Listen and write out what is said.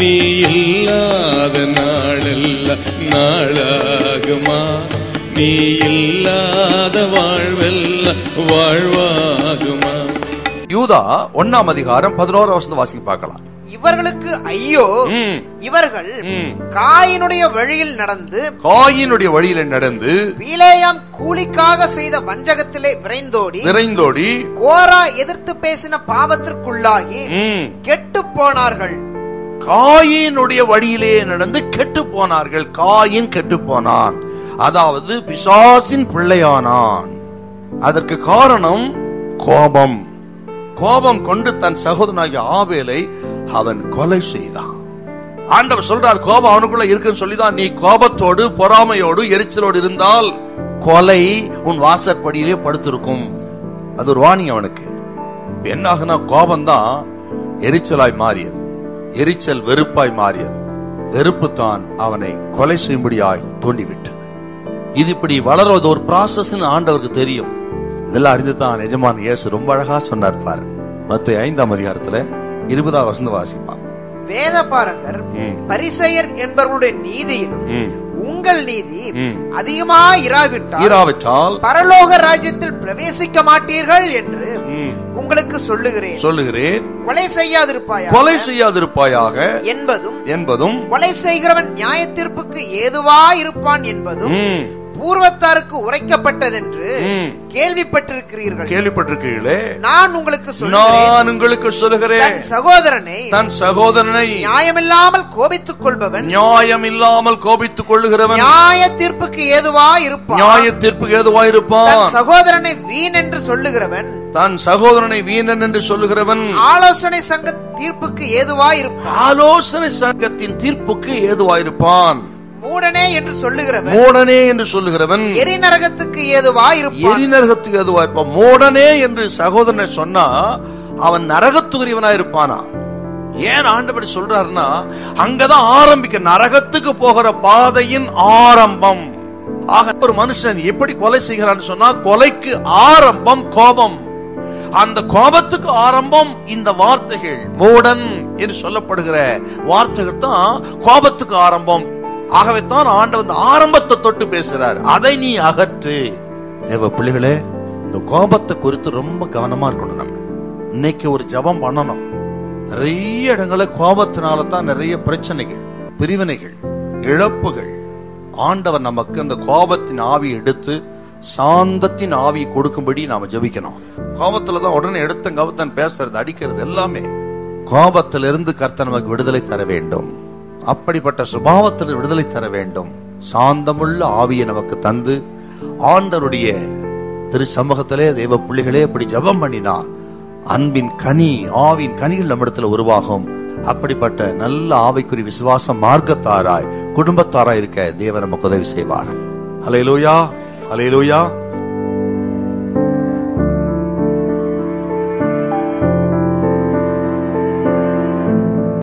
நீ இல்லாத நாளெல்லாம் நாளாகுமா நீ இல்லாத வாழ்வெல்லாம் வாழ்வாகுமா யூதா ஒன்னாம் அதிகாரம் பதினோரு வருஷம் வாசிக்க பார்க்கலாம் இவர்களுக்கு ஐயோ ம். இவர்கள் ம். காயினுடைய வழியில் நடந்து காயினுடைய வழியில நடந்து பிலேயாம் கூலிக்காக செய்த வஞ்சகத்திலே விரைந்தோடி விரைந்தோடி கோரா எதிர்த்து பேசின பாவத்திற்குள்ளாகி ம், கெட்டு போனார்கள் காயினுடைய வழியிலே நடந்து கெட்டு போனார்கள் காயின் கெட்டு போனான் அதாவது பிசாசின் பிள்ளையானான் அதற்கு காரணம் கோபம் கோபம் கொண்டு தன் சகோதரனாகிய ஆவேலை அவன் கொலை செய்தான் ஆண்டவர் சொல்றார் கோபம் அவனுக்குள்ள இருக்குன்னு சொல்லிதான் நீ கோபத்தோடு பொறாமையோடு எரிச்சலோடு இருந்தால் கொலை உன் வாசற்படியிலே படுத்திருக்கும் அது ஒரு வாணி அவனுக்கு என்ன ஆகுனா கோபம் தான் எரிச்சலாய் மாறியது எரிச்சல் வெறுப்பாய் மாறியது வெறுப்பு தான் அவனை கொலை செய்யும்படியாய் தூண்டிவிட்டது இது இப்படி வளர்வது ஒரு ப்ராசஸ் ஆண்டவருக்கு தெரியும் இதெல்லாம் அறிந்துதான் எஜமான் இயேசு ரொம்ப அழகா சொன்னார் பாரு மத்த ஐந்தாம் அதிகாரத்துல இருபதாம் வசந்த வாசிப்பான் வேதபாரகர் ம். பரிசெயர் என்பவர்களுடைய நீதியிலும் ம். உங்கள் நீதி ம். அதிகமா இராவிட்டால் ஈராவிட்டால் பரலோக ராஜ்யத்தில் பிரவேசிக்க மாட்டீர்கள் என்று ம், உங்களுக்கு சொல்லுகிறேன் சொல்லுகிறேன் கொலை செய்யாதிருப்பாயா கொலை செய்யாதிருப்பாயாக என்பதும் என்பதும் கொலை செய்கிறவன் நியாய தீர்ப்புக்கு ஏதுவா இருப்பான் என்பதும் ம், பூர்வத்தாருக்கு உரைக்கப்பட்டதென்று ம். கேள்விப்பட்டிருக்கிறீர்கள் கேள்விப்பட்டிருக்கீங்களே நான் உங்களுக்கு சொல்லுகிறேன் நான் உங்களுக்கு சொல்லுகிறேன் தன் சகோதரனை தன் சகோதரனை நியாயமில்லாமல் கோபித்துக் கொள்பவன் நியாயம் இல்லாமல் கோபித்துக் கொள்ளுகிறவன் நியாய தீர்ப்புக்கு ஏதுவா இருப்பான் நியாய தீர்ப்புக்கு தன் ஏதுவாயிருப்பான் சகோதரனை வீண் என்று சொல்லுகிறவன் தன் சகோதரனை வீணன் என்று சொல்லுகிறவன் ஆலோசனை சங்க தீர்ப்புக்கு ஏதுவா இருப்பான் ஆலோசனை சங்கத்தின் தீர்ப்புக்கு ஏதுவாயிருப்பான் மூடனே என்று சொல்லுகிறவன் மூடனே என்று சொல்லுகிறவன் எரி நரகத்துக்கு ஏதுவா இருப்பான் எரிநரகத்துக்கு ஏதுவாயிருப்பான் மூடனே என்று சகோதரனை சொன்னா அவன் நரகத்துக்குரியவனா இருப்பானா ஏன் ஆண்டவர் சொல்றாருன்னா அங்கதான் ஆரம்பிக்க நரகத்துக்கு போகிற பாதையின் ஆரம்பம் ஆக ஒரு மனுஷன் எப்படி கொலை செய்கிறான்னு சொன்னா கொலைக்கு ஆரம்பம் கோபம் அந்த கோபத்துக்கு ஆரம்பம் இந்த வார்த்தைகள் மூடன் என்று சொல்லப்படுகிற வார்த்தைகள் தான் கோபத்துக்கு ஆரம்பம் ஆகவே தான் ஆண்டவர் இந்த ஆரம்பத்தை தொட்டு பேசுறார் அதை நீ அகற்று தேவ பிள்ளைகளே இந்த கோபத்தை குறித்து ரொம்ப கவனமா இருக்கணும் நம்ம இன்னைக்கு ஒரு ஜெபம் பண்ணணும் நிறைய இடங்கள கோபத்தினால தான் நிறைய பிரச்சனைகள் பிரிவினைகள் இழப்புகள் ஆண்டவர் நமக்கு அந்த கோபத்தின் ஆவி எடுத்து சாந்தத்தின் ஆவி கொடுக்கும்படி நாம ஜெபிக்கணும் கோபத்துல தான் உடனே எடுத்த கவத்தன் பேசுறது அடிக்கிறது எல்லாமே கோபத்திலிருந்து கர்த்தர் நமக்கு விடுதலை தர வேண்டும் அப்படிப்பட்ட சுபாவத்தில் விடுதலை தர வேண்டும் சாந்தமுள்ள ஆவியை நமக்கு தந்து ஆண்டவருடைய திரு சமூகத்திலே தெய்வ பிள்ளைகளே இப்படி ஜெபம் பண்ணினா அன்பின் கனி ஆவின் கனிகள் நம்மிடத்துல உருவாகும் அப்படிப்பட்ட நல்ல ஆவிக்குரிய விசுவாசம் மார்க்கத்தாராய் குடும்பத்தாராய் இருக்க தேவன் நமக்கு உதவி செய்வார் ஹalleluya ஹalleluya